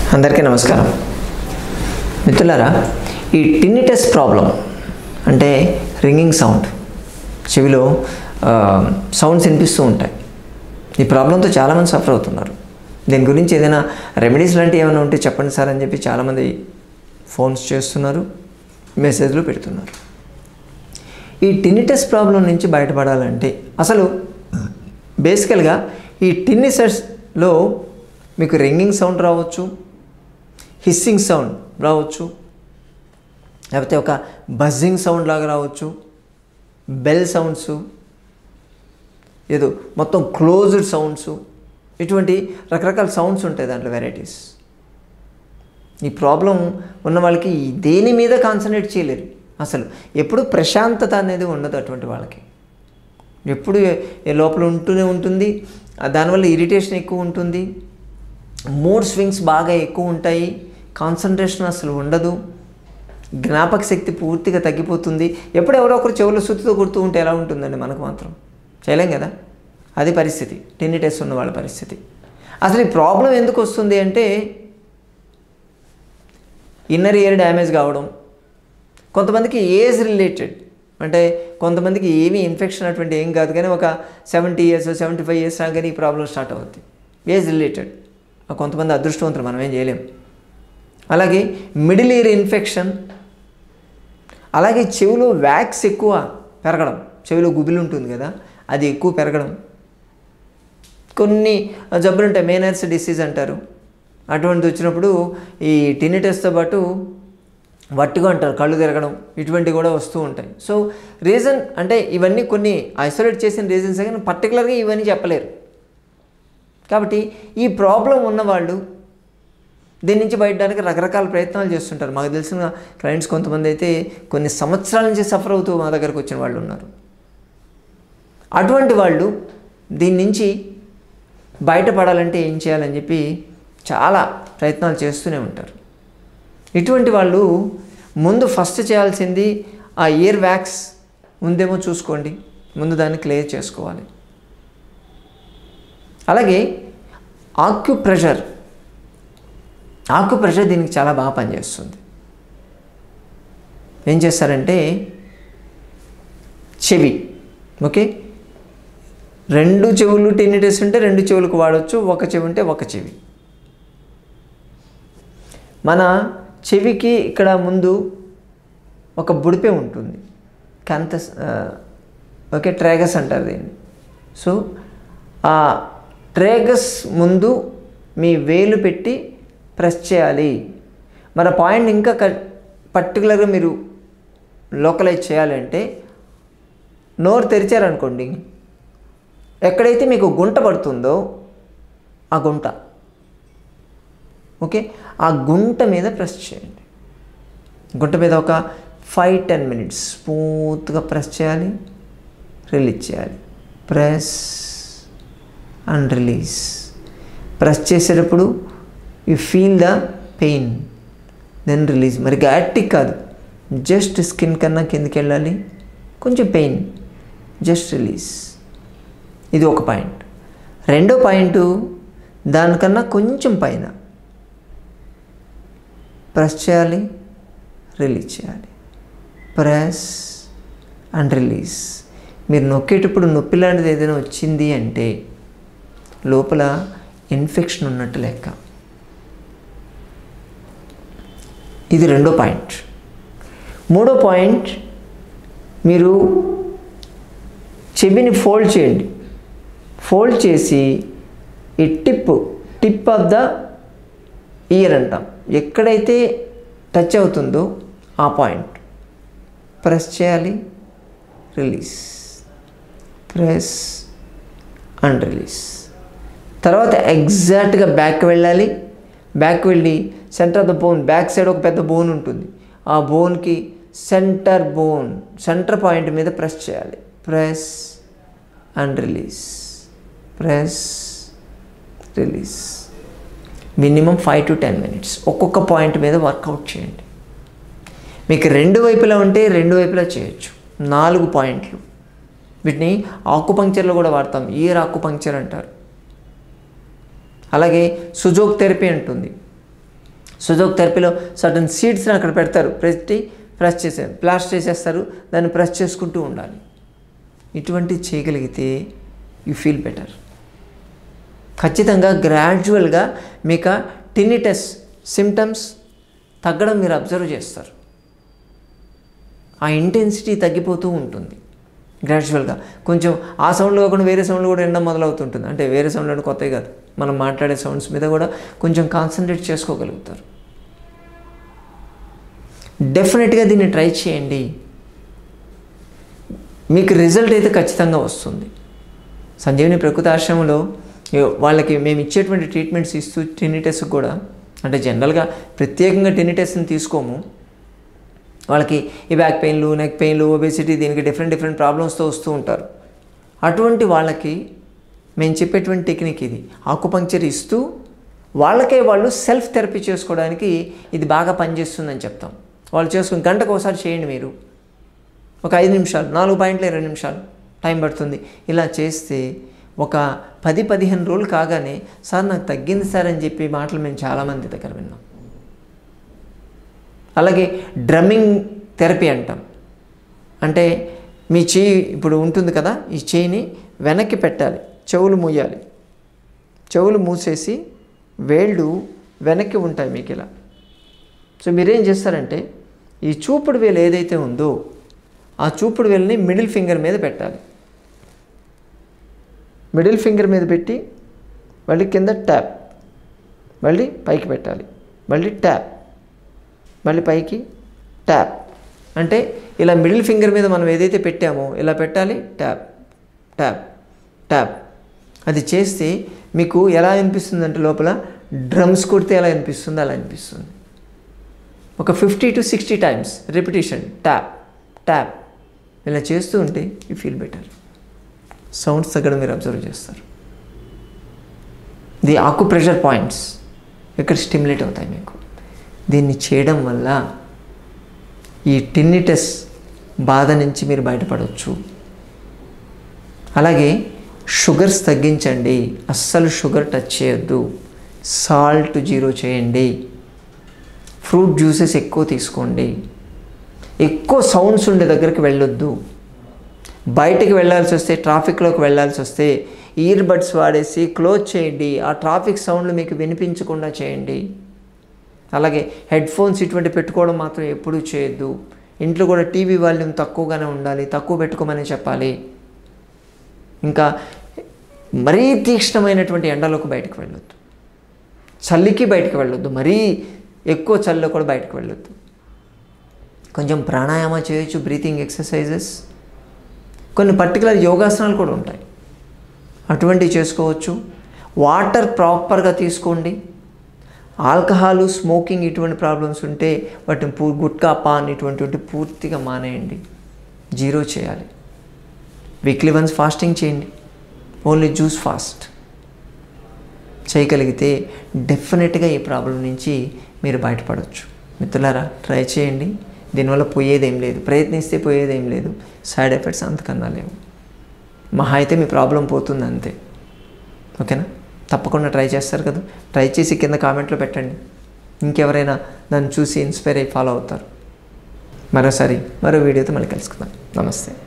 అందరికీ నమస్కారం మిత్రులారా ఈ టిన్నిటస్ ప్రాబ్లం అంటే రింగింగ్ సౌండ్ చెవిలో సౌండ్స్ వినిపిస్తూ ఉంటాయి ఈ ప్రాబ్లంతో చాలామంది సఫర్ అవుతున్నారు దీని గురించి ఏదైనా రెమెడీస్ లాంటివి ఏమైనా ఉంటే చెప్పండి సార్ అని చెప్పి చాలామంది ఫోన్స్ చేస్తున్నారు మెసేజ్లు పెడుతున్నారు ఈ టిన్నిటస్ ప్రాబ్లం నుంచి బయటపడాలంటే అసలు బేసికల్గా ఈ టిన్నిసెస్లో మీకు రింగింగ్ సౌండ్ రావచ్చు హిస్సింగ్ సౌండ్ రావచ్చు లేకపోతే ఒక బజ్జింగ్ సౌండ్ లాగా రావచ్చు బెల్ సౌండ్స్ ఏదో మొత్తం క్లోజ్డ్ సౌండ్స్ ఇటువంటి రకరకాల సౌండ్స్ ఉంటాయి దాంట్లో వెరైటీస్ ఈ ప్రాబ్లం ఉన్న వాళ్ళకి దేని మీద కాన్సన్ట్రేట్ చేయలేరు అసలు ఎప్పుడు ప్రశాంతత అనేది ఉండదు అటువంటి వాళ్ళకి ఎప్పుడు ఏ లోపల ఉంటూనే ఉంటుంది ఆ దానివల్ల ఇరిటేషన్ ఎక్కువ ఉంటుంది మూడ్ స్వింగ్స్ బాగా ఎక్కువ ఉంటాయి కాన్సన్ట్రేషన్ అసలు ఉండదు జ్ఞాపక శక్తి పూర్తిగా తగ్గిపోతుంది ఎప్పుడు ఎవరో ఒకరు చెవులు సుత్తితో కొడుతూ ఉంటే ఎలా ఉంటుందండి మనకు మాత్రం చేయలేం కదా అది పరిస్థితి టెన్నిటెస్ ఉన్న వాళ్ళ పరిస్థితి అసలు ఈ ప్రాబ్లం ఎందుకు వస్తుంది అంటే ఇన్నర్ ఇయర్ డ్యామేజ్ కావడం కొంతమందికి ఏజ్ రిలేటెడ్ అంటే కొంతమందికి ఏమీ ఇన్ఫెక్షన్ అటువంటి ఏం కాదు కానీ ఒక seventy years seventy five years రాగానే ఈ ప్రాబ్లం స్టార్ట్ అవుద్ది ఏజ్ రిలేటెడ్ కొంతమంది అదృష్టవంతులు మనం ఏం చేయలేం అలాగే మిడిల్ ఇయర్ ఇన్ఫెక్షన్ అలాగే చెవిలో వ్యాక్స్ ఎక్కువ పెరగడం చెవిలో గుబిలు ఉంటుంది కదా అది ఎక్కువ పెరగడం కొన్ని జబ్బులు ఉంటాయి మేనర్స్ డిసీజ్ అంటారు అటువంటిది వచ్చినప్పుడు ఈ టినిటస్తో పాటు వట్టుగా అంటారు కళ్ళు తిరగడం ఇటువంటివి కూడా వస్తూ ఉంటాయి సో రీజన్ అంటే ఇవన్నీ కొన్ని ఐసోలేట్ చేసిన రీజన్స్ కానీ పర్టికులర్గా ఇవన్నీ చెప్పలేరు కాబట్టి ఈ ప్రాబ్లం ఉన్నవాళ్ళు దీని నుంచి బయటడానికి రకరకాల ప్రయత్నాలు చేస్తుంటారు మాకు తెలిసిన క్లయింట్స్ కొంతమంది అయితే కొన్ని సంవత్సరాల నుంచి సఫర్ అవుతూ మా దగ్గరకు వచ్చిన వాళ్ళు ఉన్నారు అటువంటి వాళ్ళు దీని నుంచి బయటపడాలంటే ఏం చేయాలని చెప్పి చాలా ప్రయత్నాలు చేస్తూనే ఉంటారు ఇటువంటి వాళ్ళు ముందు ఫస్ట్ చేయాల్సింది ఆ ఇయర్ వ్యాక్స్ ఉందేమో చూసుకోండి ముందు దాన్ని క్లియర్ చేసుకోవాలి అలాగే ఆక్యుప్రెషర్ ఆక్యుప్రెషర్ దీనికి చాలా బాగా పనిచేస్తుంది ఏం చేస్తారంటే చెవి ఓకే రెండు చెవులు టెన్నిటెస్ ఉంటే రెండు చెవులకు వాడవచ్చు ఒక చెవి ఉంటే ఒక చెవి మన చెవికి ఇక్కడ ముందు ఒక బుడిపే ఉంటుంది కంతస్ ఓకే ట్రేగస్ అంటారు దీన్ని సో ఆ ట్రేగస్ ముందు మీ వేలు పెట్టి ప్రెస్ చేయాలి మన పాయింట్ ఇంకా క పర్టికులర్గా మీరు లోకలైజ్ చేయాలంటే నోరు తెరిచారనుకోండి ఎక్కడైతే మీకు గుంట పడుతుందో ఆ గుంట ఓకే ఆ గుంట మీద ప్రెస్ చేయండి గుంట మీద ఒక ఫైవ్ టెన్ మినిట్స్ స్మూత్గా ప్రెస్ చేయాలి రిలీజ్ చేయాలి ప్రెస్ అండ్ రిలీజ్ ప్రెస్ చేసేటప్పుడు you feel the pain then release మరి గట్టికి కాదు జస్ట్ స్కిన్ కన్నా కిందికి వెళ్ళాలి కొంచెం పెయిన్ జస్ట్ రిలీజ్ ఇది ఒక పాయింట్ రెండో పాయింట్ దానికన్నా కొంచెం పైన ప్రెస్ చేయాలి రిలీజ్ చేయాలి ప్రెస్ అండ్ రిలీజ్ మీరు నొక్కేటప్పుడు నొప్పి లాంటిది ఏదైనా వచ్చింది అంటే లోపల ఇన్ఫెక్షన్ ఉన్నట్టు లెక్క ఇది రెండో పాయింట్ మూడో పాయింట్ మీరు చెవిని ఫోల్డ్ చేయండి ఫోల్డ్ చేసి ఈ tip tip of the ear అంటాం ఎక్కడైతే టచ్ అవుతుందో ఆ పాయింట్ ప్రెస్ చేయాలి రిలీజ్ ప్రెస్ అండ్ రిలీజ్ తర్వాత ఎగ్జాక్ట్గా బ్యాక్ వెళ్ళాలి బ్యాక్ వెళ్ళి centre of the bone back side ఒక పెద్ద బోన్ ఉంటుంది ఆ బోన్కి సెంటర్ బోన్ సెంటర్ పాయింట్ మీద ప్రెస్ చేయాలి press and release press release minimum five to ten minutes ఒక్కొక్క పాయింట్ మీద వర్కౌట్ చేయండి మీకు రెండు వైపులా ఉంటే రెండు వైపులా చేయొచ్చు నాలుగు పాయింట్లు వీటిని ఆకుపంక్చర్లో కూడా వాడతాం ఇయర్ ఆకుపంక్చర్ అంటారు అలాగే సుజోక్ థెరపీ ఉంటుంది సుజోక్ థెరపీలో సర్టన్ సీడ్స్ని అక్కడ పెడతారు పెట్టి ప్రెస్ చేసే ప్లాస్ట్ చేసేస్తారు దాన్ని ప్రెస్ చేసుకుంటూ ఉండాలి ఇటువంటి చేయగలిగితే యూ ఫీల్ బెటర్ ఖచ్చితంగా గ్రాడ్యువల్గా మీకు టినిటస్ సిమ్టమ్స్ తగ్గడం మీరు అబ్జర్వ్ చేస్తారు ఆ ఇంటెన్సిటీ తగ్గిపోతూ ఉంటుంది గ్రాడ్యువల్గా కొంచెం ఆ సౌండ్లో కాకుండా వేరే సౌండ్లు కూడా వినడం మొదలవుతుంటుంది అంటే వేరే సౌండ్ అంటే కొత్తవి కాదు మనం మాట్లాడే సౌండ్స్ మీద కూడా కొంచెం కాన్సన్ట్రేట్ చేసుకోగలుగుతారు డెఫినెట్గా దీన్ని ట్రై చేయండి మీకు రిజల్ట్ అయితే ఖచ్చితంగా వస్తుంది సంజీవని ప్రకృతి ఆశ్రమంలో ఏ- వాళ్ళకి మేము ఇచ్చేటువంటి ట్రీట్మెంట్స్ ఇస్తూ టెనిటెస్ కూడా అంటే జనరల్గా ప్రత్యేకంగా టెనిటెస్ని తీసుకోము వాళ్ళకి ఈ బ్యాక్ పెయిన్లు నెక్ పెయిన్లు ఒబేసిటీ దీనికి డిఫరెంట్ డిఫరెంట్ ప్రాబ్లమ్స్తో వస్తూ ఉంటారు అటువంటి వాళ్ళకి మేము చెప్పేటువంటి టెక్నిక్ ఇది ఆకుపంక్చర్ ఇస్తూ వాళ్ళకే వాళ్ళు సెల్ఫ్ థెరపీ చేసుకోవడానికి ఇది బాగా పనిచేస్తుందని చెప్తాం వాళ్ళు చేసుకుని గంటకు ఒకసారి చేయండి మీరు ఒక ఐదు నిమిషాలు నాలుగు పాయింట్లు ఇరవై నిమిషాలు టైం పడుతుంది ఇలా చేస్తే ఒక పది పదిహేను రోజులు కాగానే సార్ నాకు తగ్గింది సార్ అని చెప్పి మాటలు మేము చాలామంది దగ్గర విన్నాం అలాగే డ్రమ్మింగ్ థెరపీ అంటాం అంటే మీ చేయి ఇప్పుడు ఉంటుంది కదా ఈ చేయిని వెనక్కి పెట్టాలి చెవులు మూయాలి చెవులు మూసేసి వేళ్ళు వెనక్కి ఉంటాయి మీకు ఇలా సో మీరేం చేస్తారంటే ఈ చూపుడు వేలు ఏదైతే ఉందో ఆ చూపుడు వేలుని మిడిల్ ఫింగర్ మీద పెట్టాలి మిడిల్ ఫింగర్ మీద పెట్టి మళ్ళీ కింద ట్యాప్ మళ్ళీ పైకి పెట్టాలి మళ్ళీ ట్యాప్ మళ్ళీ పైకి ట్యాప్ అంటే ఇలా మిడిల్ ఫింగర్ మీద మనం ఏదైతే పెట్టామో ఇలా పెట్టాలి ట్యాప్ ట్యాప్ ట్యాప్ అది చేస్తే మీకు ఎలా అనిపిస్తుంది అంటే లోపల డ్రమ్స్ కొడితే ఎలా అనిపిస్తుంది అలా అనిపిస్తుంది ఒక fifty to sixty times repetition tap tap ఇలా చేస్తూ ఉంటే యూ ఫీల్ బెటర్ సౌండ్స్ తగ్గడం మీరు అబ్జర్వ్ చేస్తారు ది ఆకు ప్రెషర్ పాయింట్స్ ఇక్కడ స్టిమ్యులేట్ అవుతాయి మీకు దీన్ని చేయడం వల్ల ఈ టిన్నిటస్ బాధ నుంచి మీరు బయటపడవచ్చు అలాగే షుగర్స్ తగ్గించండి అస్సలు షుగర్ టచ్ చేయొద్దు సాల్ట్ జీరో చేయండి ఫ్రూట్ జ్యూసెస్ ఎక్కువ తీసుకోండి ఎక్కువ సౌండ్స్ ఉండే దగ్గరికి వెళ్ళొద్దు బయటికి వెళ్ళాల్సి వస్తే ట్రాఫిక్లోకి వెళ్ళాల్సి వస్తే ఇయర్ బడ్స్ వాడేసి క్లోజ్ చేయండి ఆ ట్రాఫిక్ సౌండ్లు మీకు వినిపించకుండా చేయండి అలాగే హెడ్ ఫోన్స్ ఇటువంటి పెట్టుకోవడం మాత్రం ఎప్పుడూ చేయొద్దు ఇంట్లో కూడా టీవీ వాల్యూమ్ తక్కువగానే ఉండాలి తక్కువ పెట్టుకోమని చెప్పాలి ఇంకా మరీ తీక్ష్ణమైనటువంటి ఎండలోకి బయటకు వెళ్ళొద్దు చలికి బయటకు వెళ్ళొద్దు మరీ ఎక్కువ చలిలో కూడా బయటకు వెళ్ళొద్దు కొంచెం ప్రాణాయామ చేయొచ్చు బ్రీతింగ్ ఎక్సర్సైజెస్ కొన్ని పర్టికులర్ యోగాసనాలు కూడా ఉంటాయి అటువంటివి చేసుకోవచ్చు వాటర్ ప్రాపర్గా తీసుకోండి ఆల్కహాల్ స్మోకింగ్ ఇటువంటి ప్రాబ్లమ్స్ ఉంటే వాటిని పూ గుట్కా పాన్ ఇటువంటి పూర్తిగా మానేయండి జీరో చేయాలి వీక్లీ వన్స్ ఫాస్టింగ్ చేయండి ఓన్లీ జ్యూస్ ఫాస్ట్ చేయగలిగితే డెఫినెట్గా ఈ ప్రాబ్లం నుంచి మీరు బయటపడవచ్చు మిత్రులారా ట్రై చేయండి దీనివల్ల పోయేదేం లేదు ప్రయత్నిస్తే పోయేదేం లేదు సైడ్ ఎఫెక్ట్స్ అంతకన్నా లేవు మహా అయితే మీ ప్రాబ్లం పోతుంది అంతే ఓకేనా తప్పకుండా ట్రై చేస్తారు కదా ట్రై చేసి కింద కామెంట్లో పెట్టండి ఇంకెవరైనా దాన్ని చూసి ఇన్స్పైర్ అయ్యి ఫాలో అవుతారు మరోసారి మరో వీడియోతో మళ్ళీ కలుసుకుందాం నమస్తే